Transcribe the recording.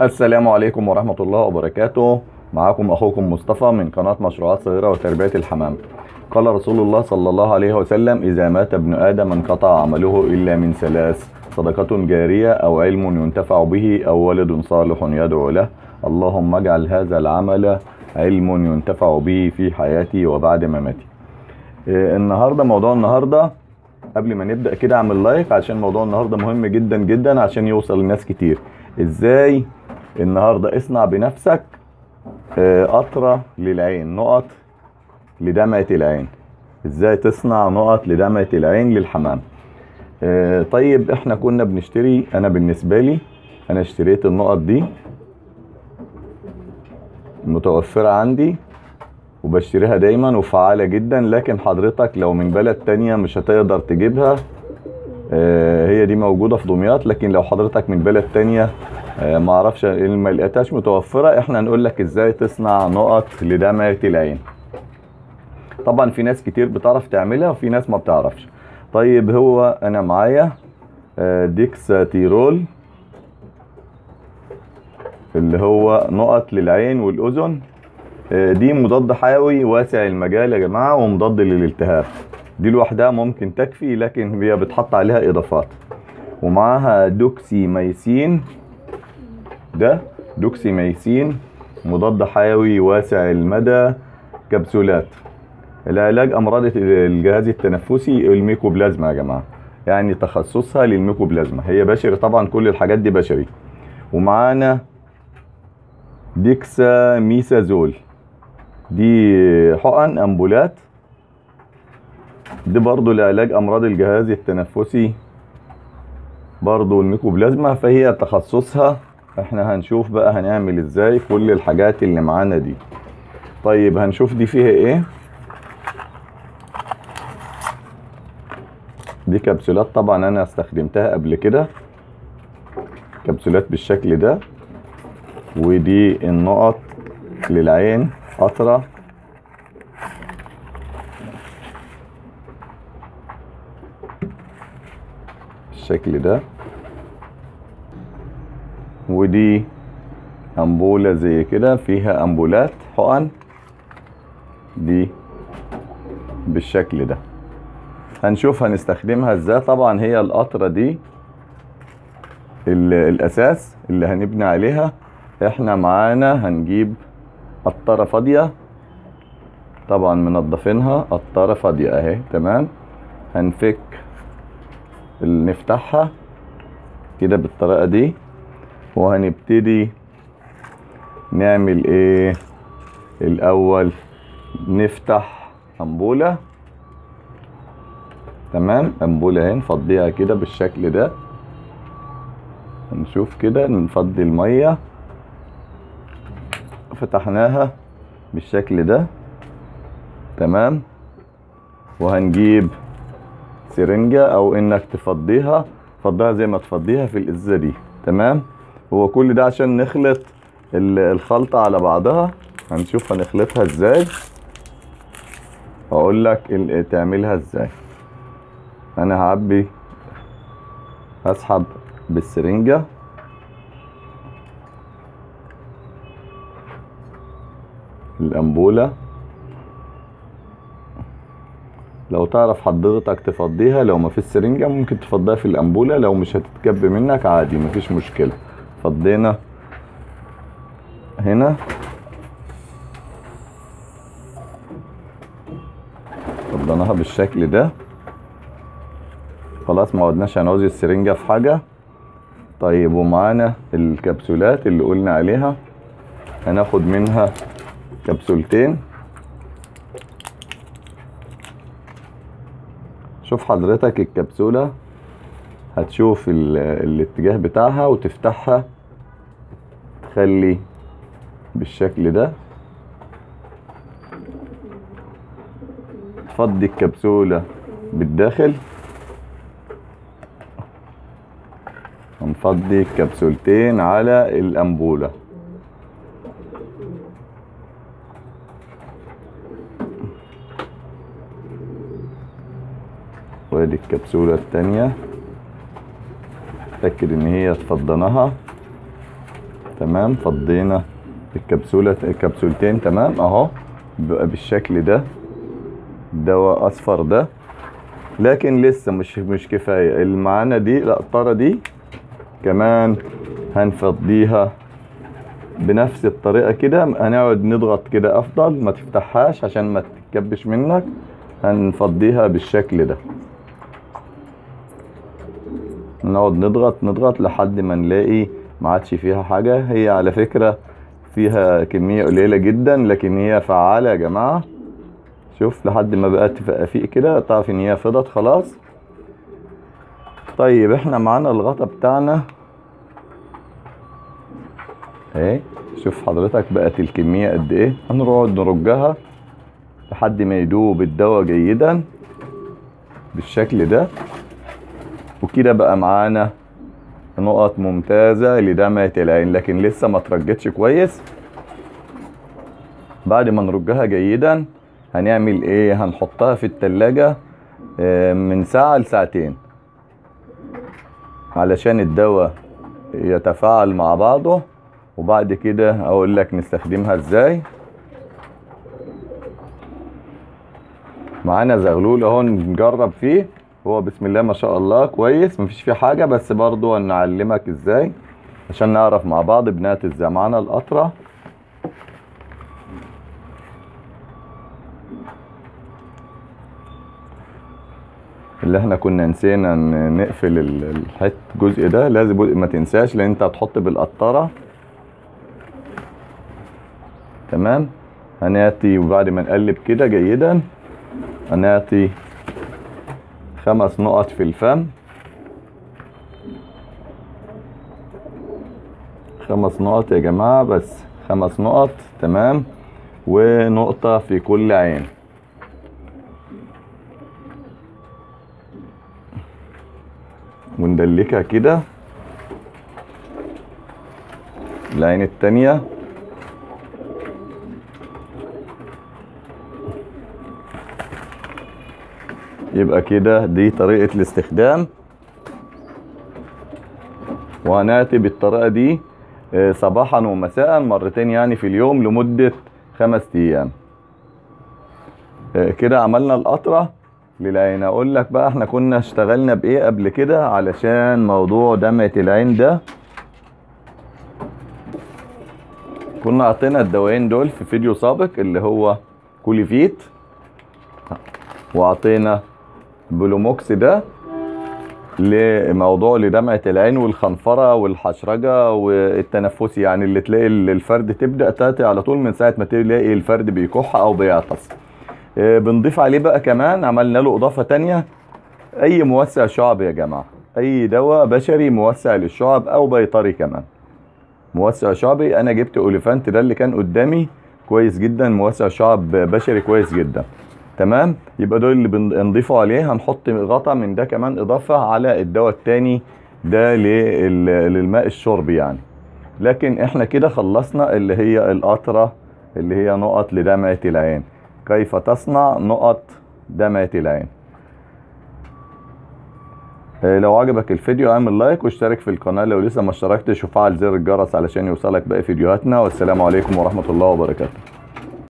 السلام عليكم ورحمة الله وبركاته معكم أخوكم مصطفى من قناة مشروعات صغيرة وتربية الحمام قال رسول الله صلى الله عليه وسلم إذا مات ابن آدم انقطع عمله إلا من ثلاث صدقة جارية أو علم ينتفع به أو ولد صالح يدعو له اللهم اجعل هذا العمل علم ينتفع به في حياتي وبعد مماتي إيه، النهاردة موضوع النهاردة قبل ما نبدأ كده اعمل لايك عشان موضوع النهاردة مهم جدا جدا عشان يوصل لناس كتير ازاي النهاردة اصنع بنفسك آه، قطرة للعين نقط لدمعة العين ازاي تصنع نقط لدمعة العين للحمام آه، طيب احنا كنا بنشتري انا بالنسبة لي انا اشتريت النقط دي متوفرة عندي وبشتريها دايما وفعالة جدا لكن حضرتك لو من بلد تانية مش هتقدر تجيبها آه، هي دي موجودة في دمياط لكن لو حضرتك من بلد تانية آه، معرفش ما لقيتهاش متوفرة احنا هنقول لك ازاي تصنع نقط لدمعة العين طبعا في ناس كتير بتعرف تعملها وفي ناس ما بتعرفش طيب هو انا معايا آه، ديكس تيرول اللي هو نقط للعين والاذن آه، دي مضاد حيوي واسع المجال يا جماعة ومضاد للالتهاب دي لوحدها ممكن تكفي لكن هي بتحط عليها اضافات ومعاها دوكسي ميسين ده دوكسي ميسين مضاد حيوي واسع المدى كبسولات العلاج امراض الجهاز التنفسي الميكوبلازما يا جماعه يعني تخصصها للميكوبلازما هي بشري طبعا كل الحاجات دي بشري ومعانا ديكسا ميسازول دي حقن امبولات دي برضو لعلاج امراض الجهاز التنفسي برضو الميكوبلازما فهي تخصصها احنا هنشوف بقى هنعمل ازاي كل الحاجات اللي معانا دي طيب هنشوف دي فيها ايه دي كبسولات طبعا انا استخدمتها قبل كده كبسولات بالشكل ده ودي النقط للعين قطرة بالشكل ده ودي أنبولة زي كده فيها أنبولات حقن دي بالشكل ده هنشوف هنستخدمها ازاي طبعا هي القطرة دي ال- الأساس اللي هنبني عليها احنا معانا هنجيب قطرة فاضية طبعا منضفينها قطرة فاضية اهي تمام هنفك ال- نفتحها كده بالطريقة دي وهنبتدي نعمل ايه الاول نفتح انبولة تمام انبولة اهي نفضيها كده بالشكل ده نشوف كده نفضي المية فتحناها بالشكل ده تمام وهنجيب سرنجة او انك تفضيها تفضيها زي ما تفضيها في الازازة دي تمام هو كل ده عشان نخلط ال- الخلطة على بعضها هنشوف هنخلطها ازاي واقول لك ال- تعملها ازاي انا هعبي هسحب بالسرنجة الأنبولة لو تعرف حضرتك تفضيها لو ما في السرنجة ممكن تفضيها في الأنبولة لو مش هتتكب منك عادي مفيش مشكلة فضينا هنا فضيناها بالشكل ده خلاص ما عدناش هنعوز السرنجة في حاجة طيب ومعانا الكبسولات اللي قلنا عليها هناخد منها كبسولتين شوف حضرتك الكبسولة هتشوف ال- الاتجاه بتاعها وتفتحها تخلي بالشكل ده تفضي الكبسولة بالداخل هنفضي الكبسولتين على الأنبولة وادي الكبسولة التانية اتأكد ان هي اتفضناها تمام فضينا الكبسولة الكبسولتين تمام اهو بقى بالشكل ده دواء اصفر ده لكن لسه مش مش كفاية اللي معانا دي القطرة دي كمان هنفضيها بنفس الطريقة كده هنقعد نضغط كده افضل ما تفتحهاش عشان ما تتكبش منك هنفضيها بالشكل ده نقعد نضغط نضغط لحد ما نلاقي ما عادش فيها حاجة هي على فكرة فيها كمية قليلة جدا لكن هي فعالة يا جماعة شوف لحد ما بقت فيه كده تعرف ان هي فضت خلاص طيب احنا معانا الغطا بتاعنا اهي شوف حضرتك بقت الكمية قد ايه هنقعد نرجها لحد ما يدوب الدواء جيدا بالشكل ده وكده بقى معانا نقط ممتازة لدمعة العين لكن لسه ما ترجتش كويس بعد ما نرجها جيدا هنعمل ايه هنحطها في التلاجة آه، من ساعة لساعتين علشان الدواء يتفاعل مع بعضه وبعد كده اقول لك نستخدمها ازاي معانا زغلول اهو نجرب فيه هو بسم الله ما شاء الله كويس مفيش فيه حاجة بس برضو هنعلمك ازاي عشان نعرف مع بعض بنات ازاي معانا القطرة اللي احنا كنا نسينا ن- نقفل ال- الحت الجزء ده لازم ما تنساش لان انت هتحط بالقطرة تمام هناتي وبعد ما نقلب كده جيدا هناتي خمس نقط في الفم خمس نقط يا جماعة بس خمس نقط تمام ونقطة في كل عين وندلكها كده العين التانية يبقى كده دي طريقة الاستخدام وهناتي بالطريقة دي آه، صباحا ومساء مرتين يعني في اليوم لمدة خمس ايام آه، كده عملنا القطرة للعين اقول لك بقى احنا كنا اشتغلنا بايه قبل كده علشان موضوع دمعة العين ده كنا عطينا الدوايين دول في فيديو سابق اللي هو كوليفيت وعطينا بلوموكس ده لموضوع لدمعة العين والخنفرة والحشرجة والتنفسي يعني اللي تلاقي الفرد تبدأ تاتي على طول من ساعة ما تلاقي الفرد بيكح أو بيعطس آه، بنضيف عليه بقى كمان عملنا له إضافة تانية أي موسع شعب يا جماعة أي دواء بشري موسع للشعب أو بيطري كمان موسع شعبي أنا جبت أوليفانت ده اللي كان قدامي كويس جدا موسع شعب بشري كويس جدا تمام يبقى دول اللي بنضيفه عليه هنحط غطا من ده كمان اضافه على الدواء التاني ده لل- للماء الشرب يعني لكن احنا كده خلصنا اللي هي القطره اللي هي نقط لدمعه العين كيف تصنع نقط دمعه العين آه، لو عجبك الفيديو اعمل لايك واشترك في القناه لو لسه ما اشتركتش وفعل زر الجرس علشان يوصلك باقي فيديوهاتنا والسلام عليكم ورحمه الله وبركاته